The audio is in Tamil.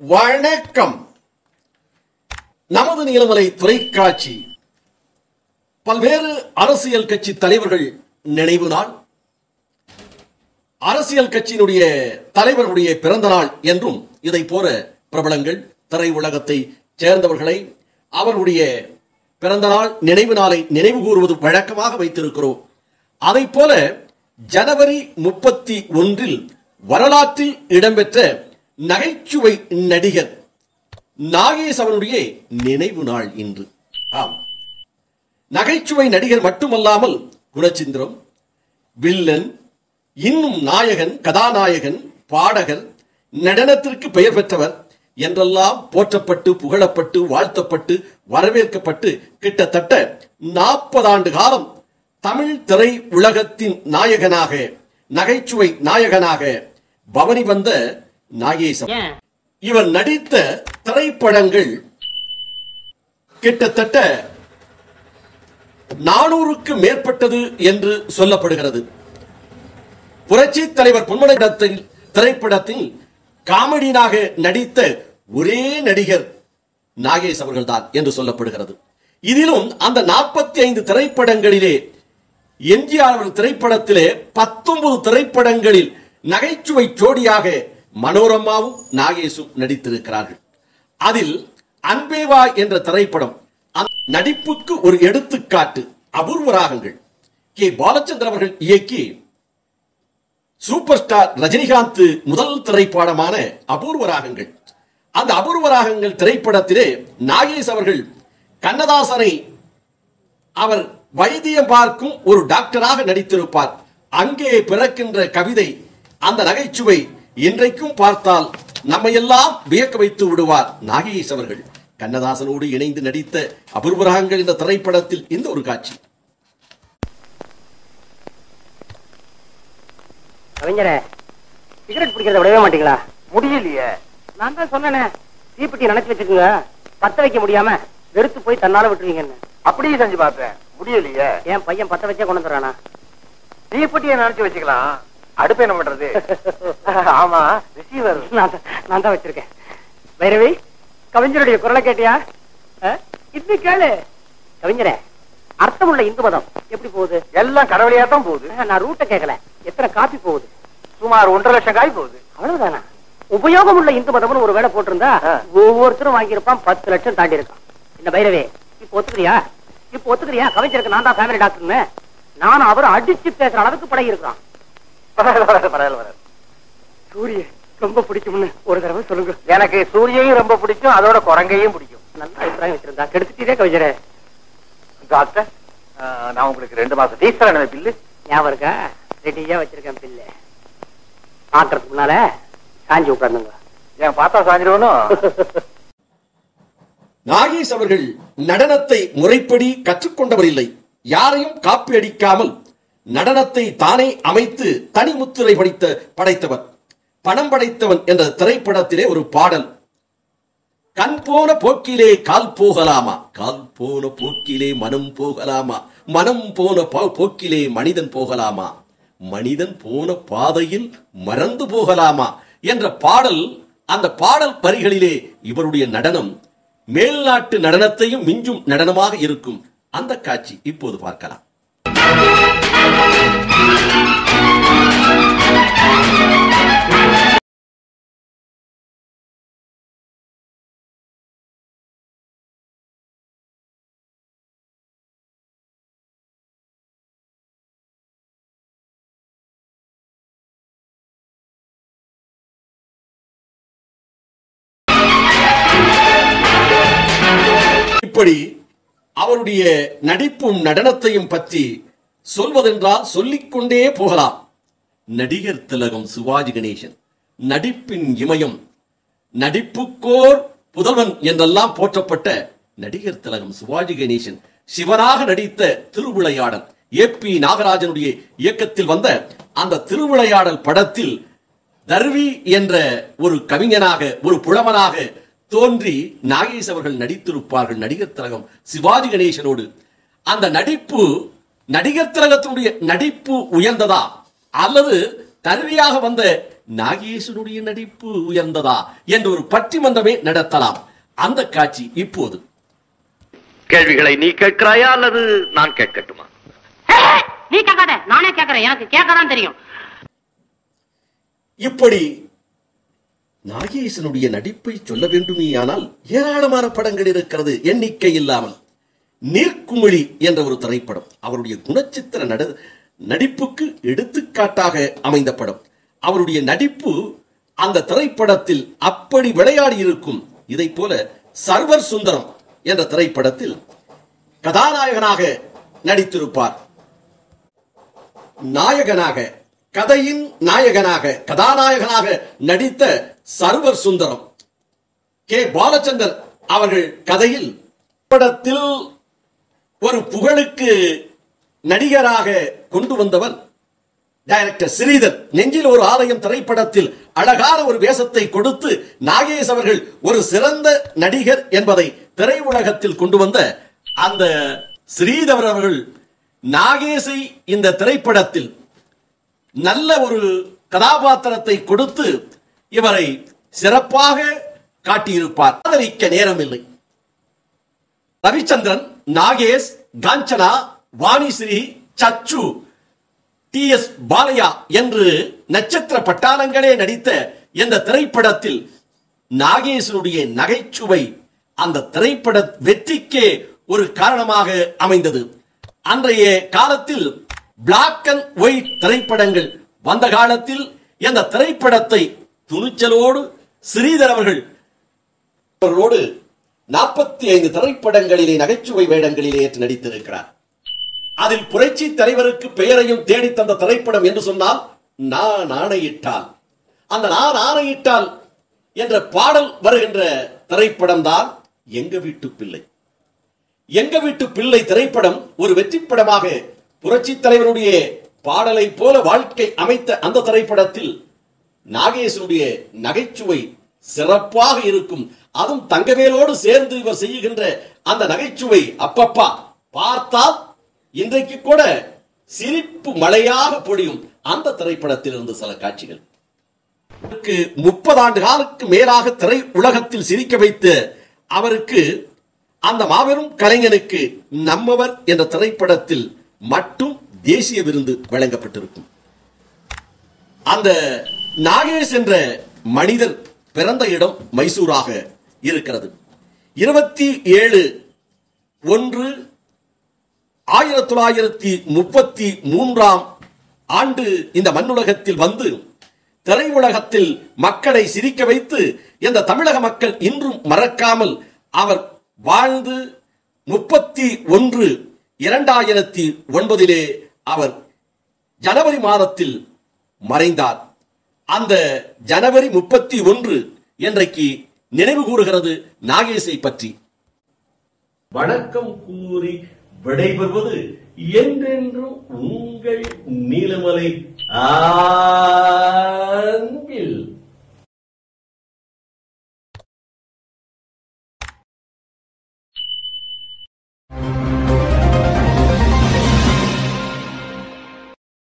வணக்கம் நமது நீலமலை தொலைக்காட்சி பல்வேறு அரசியல் கட்சி தலைவர்கள் நினைவு நாள் அரசியல் கட்சியினுடைய தலைவர்களுடைய பிறந்த நாள் என்றும் இதை போல பிரபலங்கள் திரை உலகத்தை சேர்ந்தவர்களை அவர்களுடைய பிறந்த நாள் நினைவு நாளை நினைவு கூறுவது வழக்கமாக வைத்திருக்கிறோம் அதை போல ஜனவரி முப்பத்தி ஒன்றில் வரலாற்றில் இடம்பெற்ற நகைச்சுவை நடிகர் நாகேஷ் அவனுடைய நினைவு நாள் இன்று ஆம் நகைச்சுவை நடிகர் மட்டுமல்லாமல் குணச்சிந்திரம் வில்லன் இன்னும் நாயகன் கதாநாயகன் பாடகர் நடனத்திற்கு பெயர் பெற்றவர் என்றெல்லாம் போற்றப்பட்டு புகழப்பட்டு வாழ்த்தப்பட்டு வரவேற்கப்பட்டு கிட்டத்தட்ட நாற்பது ஆண்டு காலம் தமிழ் திரை உலகத்தின் நாயகனாக நகைச்சுவை நாயகனாக பவனி வந்த நாகேசம் இவர் நடித்த திரைப்படங்கள் கிட்டத்தட்ட நானூறுக்கு மேற்பட்டது என்று சொல்லப்படுகிறது புரட்சி தலைவர் பொன்மனத்தில் திரைப்படத்தில் காமெடியனாக நடித்த ஒரே நடிகர் நாகேஷ் அவர்கள்தான் என்று சொல்லப்படுகிறது இதிலும் அந்த நாற்பத்தி ஐந்து திரைப்படங்களிலே எம்ஜிஆர் அவர்கள் திரைப்படத்திலே பத்தொன்பது திரைப்படங்களில் நகைச்சுவை ஜோடியாக மனோரமாவும் நாகேஷும் நடித்திருக்கிறார்கள் அதில் அன்பேவா என்ற திரைப்படம் அந்த நடிப்புக்கு ஒரு எடுத்துக்காட்டு அபூர்வ ராகங்கள் கே பாலச்சந்திர அவர்கள் இயக்கி சூப்பர் ஸ்டார் ரஜினிகாந்த் முதல் திரைப்படமான அபூர்வ ராகங்கள் அந்த அபூர்வ ராகங்கள் திரைப்படத்திலே நாகேஷ் அவர்கள் கண்ணதாசனை அவர் வைத்தியம் பார்க்கும் ஒரு டாக்டராக நடித்திருப்பார் அங்கே பிறக்கின்ற கவிதை அந்த நகைச்சுவை இன்றைக்கும் பார்த்தால் நம்மையெல்லாம் வியக்க வைத்து விடுவார் நாகேஷ் அவர்கள் கண்ணதாசனோடு இணைந்து நடித்த அபூர்வராகங்கள் என்ற திரைப்படத்தில் இந்த ஒரு காட்சி கவிஞரே சிகரெட் பிடிக்கிறத விடவே மாட்டீங்களா முடியலையே நான் தான் சொன்னேனே தீப்பெட்டி நினைச்சு வச்சுக்கோங்க பத்த வைக்க முடியாம வெறுத்து போய் தன்னால விட்டுருவீங்கன்னு அப்படியே செஞ்சு பார்த்தேன் முடியலையே என் பையன் பத்த வச்சே கொண்டு வந்துடுறானா தீப்பெட்டியை நினைச்சு வச்சுக்கலாம் அடுப்பு என்ன பண்றது ஆமா ரிசீவர் நான் தான் நான் தான் வச்சிருக்கேன் வைரவி கவிஞருடைய குரலை கேட்டியா ஆ? இது கேளு கவிஞரே அர்த்தமுள்ள இந்து மதம் எப்படி போகுது எல்லாம் கடவுளையா தான் போகுது ஆ, நான் ரூட்டை கேட்கல எத்தனை காப்பி போகுது சுமார் ஒன்றரை லட்சம் காய் போகுது அவ்வளவுதானா உபயோகம் உள்ள இந்து மதம்னு ஒரு வேலை போட்டிருந்தா ஆ. ஒவ்வொருத்தரும் வாங்கியிருப்பான் பத்து லட்சம் தாண்டி இருக்கான் என்ன பைரவே இப்ப ஒத்துக்கிறியா இப்ப ஒத்துக்கிறியா கவிஞருக்கு நான் தான் ஃபேமிலி டாக்டர்னு நானும் அவரும் அடிச்சு பேசுற அளவுக்கு பழகி இருக்கிறான் பரவாயில்ல பரவாயில்ல பரவாயில்ல பரவாயில்ல. சூரிய ரொம்ப பிடிக்கும்னு ஒரு தடவை சொல்லுங்க எனக்கு சூரியையும் ரொம்ப பிடிக்கும் அதோட குரங்கையும் பிடிக்கும் நல்ல அபிப்பிராயம் வச்சிருந்தா கெடுத்துட்டே கவிஞரே டாக்டர் ஆ, நான் உங்களுக்கு ரெண்டு மாசம் ஃபீஸ் தரேன் பில்லு ஞாபகம் இருக்கா ரெடியா வச்சிருக்கேன் பில்லு பாக்குறதுக்கு முன்னால காஞ்சி உட்கார்ந்துங்க ஏன் பார்த்தா சாஞ்சிருவனும் நாகேஷ் அவர்கள் நடனத்தை முறைப்படி கற்றுக்கொண்டவர் இல்லை யாரையும் காப்பி அடிக்காமல் நடனத்தை தானே அமைத்து தனி முத்திரை படித்த படைத்தவர் பணம் படைத்தவன் என்ற திரைப்படத்திலே ஒரு பாடல் கண் போன போக்கிலே கால் போகலாமா கால் போன போக்கிலே மனம் போகலாமா மனம் போன போ- போக்கிலே மனிதன் போகலாமா மனிதன் போன பாதையில் மறந்து போகலாமா என்ற பாடல் அந்த பாடல் வரிகளிலே இவருடைய நடனம் மேல்நாட்டு நடனத்தையும் மிஞ்சும் நடனமாக இருக்கும் அந்த காட்சி இப்போது பார்க்கலாம் இப்படி அவருடைய நடிப்பும் நடனத்தையும் பற்றி சொல்வதென்றால் சொல்லிக்கொண்டே போகலாம் நடிகர் திலகம் சிவாஜி கணேசன் நடிப்பின் இமயம் நடிப்புக்கோர் புதல்வன் என்றெல்லாம் போற்றப்பட்ட நடிகர் திலகம் சிவாஜி கணேசன் சிவனாக நடித்த திருவிளையாடல் ஏ பி நாகராஜனுடைய இயக்கத்தில் வந்த அந்த திருவிளையாடல் படத்தில் தர்வி என்ற ஒரு கவிஞனாக ஒரு புலவனாக தோன்றி நாகேஷ் அவர்கள் நடித்திருப்பார்கள் நடிகர் திலகம் சிவாஜி கணேசனோடு அந்த நடிப்பு நடிகர் திலகத்தினுடைய நடிப்பு உயர்ந்ததா அல்லது தருவியாக வந்த நாகேசனுடைய நடிப்பு உயர்ந்ததா என்று ஒரு பட்டிமன்றமே நடத்தலாம் அந்த காட்சி இப்போது கேள்விகளை நீ கேட்கிறாயா அல்லது நான் கேட்கட்டுமா ஏய், நீ கேட்காத நானே கேட்கறேன் எனக்கு கேட்கதான் தெரியும் இப்படி நாகேசனுடைய நடிப்பை சொல்ல வேண்டுமேயானால் ஏராளமான படங்கள் இருக்கிறது எண்ணிக்கை இல்லாமல் நீர்க்குமிழி என்ற ஒரு திரைப்படம் அவருடைய குணச்சித்திர நட நடிப்புக்கு எடுத்துக்காட்டாக அமைந்த படம் அவருடைய நடிப்பு அந்த திரைப்படத்தில் அப்படி விளையாடி இருக்கும் இதை போல சர்வர் சுந்தரம் என்ற திரைப்படத்தில் கதாநாயகனாக நடித்திருப்பார் நாயகனாக கதையின் நாயகனாக கதாநாயகனாக நடித்த சர்வர் சுந்தரம் கே பாலச்சந்தர் அவர்கள் கதையில் படத்தில் ஒரு புகழுக்கு நடிகராக கொண்டு வந்தவர் டைரக்டர் ஸ்ரீதர் நெஞ்சில் ஒரு ஆலயம் திரைப்படத்தில் அழகான ஒரு வேஷத்தை கொடுத்து நாகேஷ் அவர்கள் ஒரு சிறந்த நடிகர் என்பதை திரையுலகத்தில் கொண்டு வந்த அந்த ஸ்ரீதர் அவர்கள் நாகேஷை இந்த திரைப்படத்தில் நல்ல ஒரு கதாபாத்திரத்தை கொடுத்து இவரை சிறப்பாக காட்டியிருப்பார் ஆதரிக்க நேரமில்லை ரவிச்சந்திரன் நாகேஷ் காஞ்சனா வாணிஸ்ரீ சச்சு டி எஸ் பாலையா என்று நட்சத்திர பட்டாளங்களே நடித்த இந்த திரைப்படத்தில் நாகேசனுடைய நகைச்சுவை அந்த திரைப்பட வெற்றிக்கே ஒரு காரணமாக அமைந்தது அன்றைய காலத்தில் பிளாக் அண்ட் ஒயிட் திரைப்படங்கள் வந்த காலத்தில் இந்த திரைப்படத்தை துணிச்சலோடு ஸ்ரீதர் அவர்கள் அவர்களோடு நாற்பத்தி ஐந்து திரைப்படங்களிலே நகைச்சுவை வேடங்களிலே ஏற்று நடித்திருக்கிறார் அதில் புரட்சி தலைவருக்கு பெயரையும் தேடி தந்த திரைப்படம் என்று சொன்னால் நான் ஆணையிட்டால் அந்த நான் ஆணையிட்டால் என்ற பாடல் வருகின்ற திரைப்படம் தான் எங்க வீட்டு பிள்ளை எங்க வீட்டு பிள்ளை திரைப்படம் ஒரு வெற்றி படமாக புரட்சி தலைவருடைய பாடலை போல வாழ்க்கை அமைத்த அந்த திரைப்படத்தில் நாகேசனுடைய நகைச்சுவை சிறப்பாக இருக்கும் அதுவும் தங்கவேலோடு சேர்ந்து இவர் செய்கின்ற அந்த நகைச்சுவை அப்பப்பா பார்த்தால் இன்றைக்கு கூட சிரிப்பு மழையாக பொழியும் அந்த திரைப்படத்தில் இருந்து சில காட்சிகள் அவருக்கு முப்பது ஆண்டு காலுக்கு மேலாக திரை உலகத்தில் சிரிக்க வைத்த அவருக்கு அந்த மாபெரும் கலைஞனுக்கு நம்மவர் என்ற திரைப்படத்தில் மட்டும் தேசிய விருது வழங்கப்பட்டிருக்கும் அந்த நாகேஷ் என்ற மனிதர் பிறந்த இடம் மைசூராக இருக்கிறது இருபத்தி ஏழு ஒன்று ஆயிரத்தி தொள்ளாயிரத்தி முப்பத்தி மூன்றாம் ஆண்டு இந்த மண்ணுலகத்தில் வந்து திரையுலகத்தில் மக்களை சிரிக்க வைத்து இந்த தமிழக மக்கள் இன்றும் மறக்காமல் அவர் வாழ்ந்து முப்பத்தி ஒன்று இரண்டாயிரத்தி ஒன்பதிலே அவர் ஜனவரி மாதத்தில் மறைந்தார் அந்த ஜனவரி முப்பத்தி ஒன்று என்றைக்கு நினைவு கூறுகிறது நாகேஷை பற்றி வணக்கம் கூறி விடைபெறுவது என்றென்றும் உங்கள் நீலமலை அன்பில்